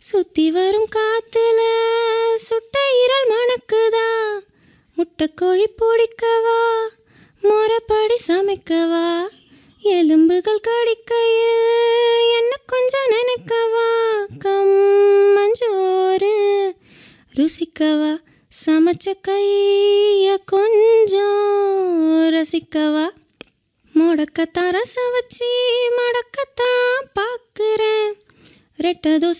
சுத்தி வரும் காத்துல சுட்ட இரல் மணக்குதா முட்டைக்கோழி பிடிக்கவா முறைப்படி சமைக்கவா எலும்புகள் கடிக்கையில் என்ன கொஞ்சம் நினைக்கவா கம்மஞ்சோறு ருசிக்கவா சமைச்ச கைய கொஞ்சம் ரசிக்கவா முடக்கத்தான் ரசம் வச்சு மடக்கத்தான் பார்க்குறேன் ரெட்டை தோசை